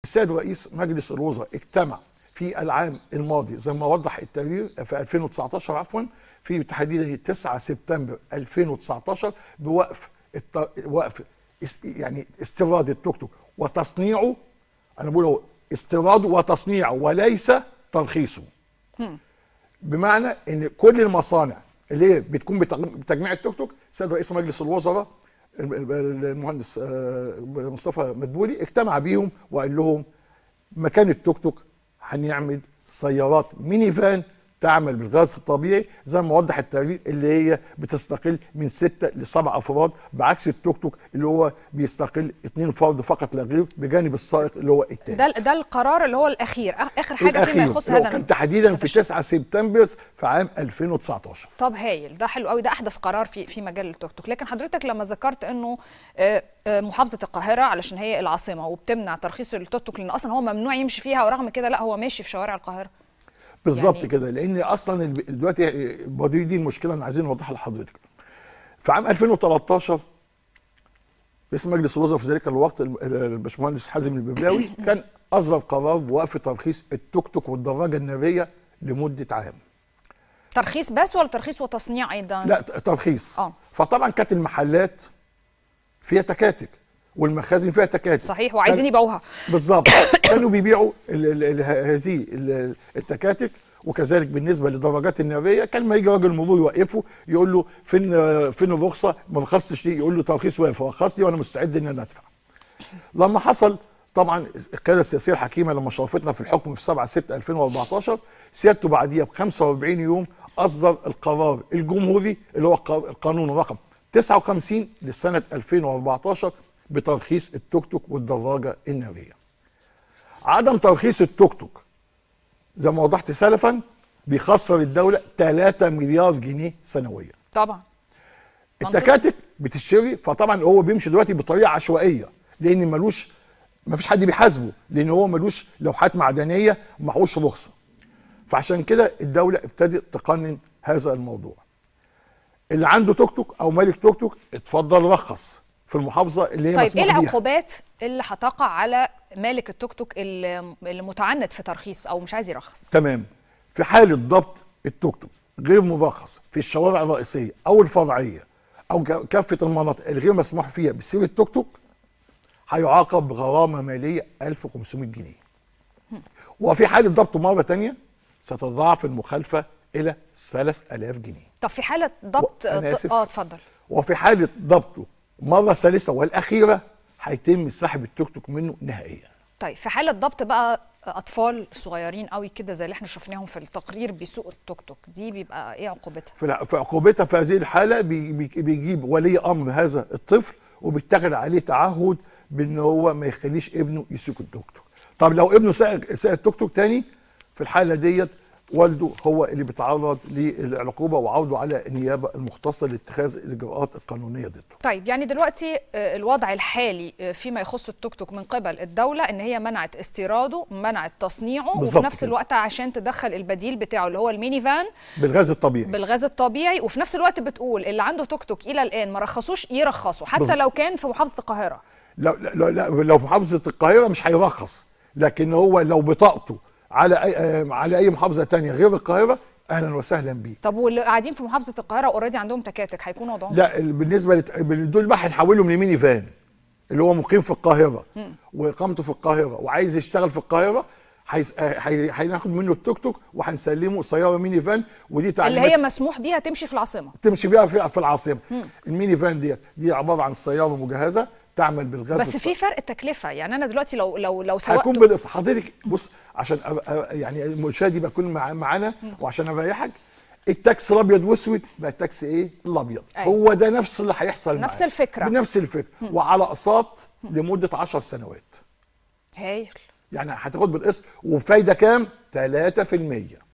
السيد رئيس مجلس الوزراء اجتمع في العام الماضي زي ما وضح التقرير في 2019 عفوا في تحديدا 9 سبتمبر 2019 بوقف الت... وقف اس... يعني استيراد التوك توك وتصنيعه انا بقول هو استيراده وتصنيعه وليس ترخيصه بمعنى ان كل المصانع اللي هي بتكون بتج- بتجميع التوك توك سيد رئيس مجلس الوزراء الم- الم- المهندس آه، مصطفى مدبولي اجتمع بيهم وقال لهم مكان التوك توك هنعمل سيارات ميني فان تعمل بالغاز الطبيعي زي ما وضح التقرير اللي هي بتستقل من ستة لسبع افراد بعكس التوك توك اللي هو بيستقل اثنين فرد فقط لا غير بجانب السائق اللي هو التاني ده ده القرار اللي هو الاخير آخ- اخر حاجه فيما الأخير، يخص اللي هو هذا كان الم- تحديدا في الشيء. 9 سبتمبر في عام 2019 طب هايل ده حلو قوي ده احدث قرار في في مجال التوك توك لكن حضرتك لما ذكرت انه آه، آه، محافظه القاهره علشان هي العاصمه وبتمنع ترخيص التوك توك لان اصلا هو ممنوع يمشي فيها ورغم كده لا هو ماشي في شوارع القاهره بالظبط يعني- كده لان اصلا الب- دلوقتي برضه دي المشكله اللي عايزين نوضحها لحضرتك في عام 2013 رئيس مجلس الوزراء في ذلك الوقت الم- الباشمهندس حازم الببلاوي كان اصدر قرار بوقف ترخيص التوك توك والدراجه الناريه لمده عام ترخيص بس ولا ترخيص وتصنيع ايضا لا ت- ترخيص آه. فطبعا كانت المحلات فيها تكاتك والمخازن فيها تكاتك صحيح وعايزين كان- يبيعوها بالظبط كانوا بيبيعوا ال- ال- ال- هذه ال- التكاتك وكذلك بالنسبه للدراجات الناريه كان ما يجي راجل مرور يوقفه يقول له فين فين الرخصه ما رخصتش ليه يقول له ترخيص واقف رخص لي وانا مستعد ان انا ادفع لما حصل طبعا القياده السياسيه الحكيمه لما شرفتنا في الحكم في 7 6 2014 سيادته بعديها ب 45 يوم اصدر القرار الجمهوري اللي هو الق- القانون رقم 59 لسنه 2014 بترخيص التوك توك والدراجه الناريه. عدم ترخيص التوك توك زي ما وضحت سلفا بيخسر الدوله 3 مليار جنيه سنويا. طبعا منطقي. التكاتك بتشتري فطبعا هو بيمشي دلوقتي بطريقه عشوائيه لان ملوش ما فيش حد بيحاسبه لان هو ملوش لوحات معدنيه معهوش رخصه فعشان كده الدوله ابتدت تقنن هذا الموضوع اللي عنده توك توك او مالك توك توك اتفضل رخص في المحافظه اللي هي طيب ايه مسموح بيها العقوبات اللي هتقع على مالك التوك توك اللي اللي متعنت في ترخيص او مش عايز يرخص تمام في حاله ضبط التوك توك غير مرخص في الشوارع الرئيسيه او الفرعيه او ك- كافه المناطق الغير مسموح فيها بسير التوك توك هيعاقب بغرامه ماليه 1500 جنيه وفي حاله ضبطه مره تانية ستضاعف المخالفه الى 3000 جنيه طب في حاله ضبط أنا آسف. اه اتفضل وفي حاله ضبطه مره ثالثه والاخيره هيتم سحب التوك توك منه نهائيا طيب في حاله ضبط بقى اطفال صغيرين قوي كده زي اللي احنا شفناهم في التقرير بيسوقوا التوك توك دي بيبقى ايه عقوبتها في الع- في عقوبتها في هذه الحاله بي- بي- بيجيب ولي امر هذا الطفل وبيتخذ عليه تعهد بان هو ما يخليش ابنه يسوق التوك توك طب لو ابنه ساق ساق التوك توك تاني في الحاله ديت والده هو اللي بيتعرض للعقوبه وعوده على النيابه المختصه لاتخاذ الاجراءات القانونيه ضده طيب يعني دلوقتي آه، الوضع الحالي آه، فيما يخص التوك توك من قبل الدولة ان هي منعت استيراده منعت تصنيعه وفي بالظبط نفس كده. الوقت عشان تدخل البديل بتاعه اللي هو الميني فان بالغاز الطبيعي بالغاز الطبيعي وفي نفس الوقت بتقول اللي عنده توك توك الى الان ما رخصوش يرخصوا حتى بالظبط. لو كان في محافظة القاهرة لو لو لو لو في محافظه القاهره مش هيرخص لكن هو لو بطاقته على اي آه، على اي محافظه تانية غير القاهره اهلا وسهلا بيه طب واللي قاعدين في محافظة القاهرة اوريدي عندهم تكاتك هيكون وضعهم لا ال- بالنسبه لت... دول بقى هنحولهم لميني فان اللي هو مقيم في القاهره واقامته في القاهره وعايز يشتغل في القاهره هيس- هي- هناخد منه التوك توك وهنسلمه سياره ميني فان ودي اللي تعليمات هي مسموح بيها تمشي في العاصمة تمشي بيها في, في العاصمه الميني فان دي دي عباره عن سياره مجهزه تعمل بالغاز بس في فرق تكلفة يعني انا دلوقتي لو لو لو هيكون سوقته بالقسط حضرتك بص عشان أ- أ- يعني المشاهد يبقى يكون مع معانا وعشان اريحك التاكس الابيض واسود بقى التاكس ايه الابيض أيوة. هو ده نفس اللي هيحصل نفس معاه. الفكرة. بنفس الفكره وعلى اقساط لمده 10 سنوات هايل يعني هتاخد بالقسط وفايده كام 3%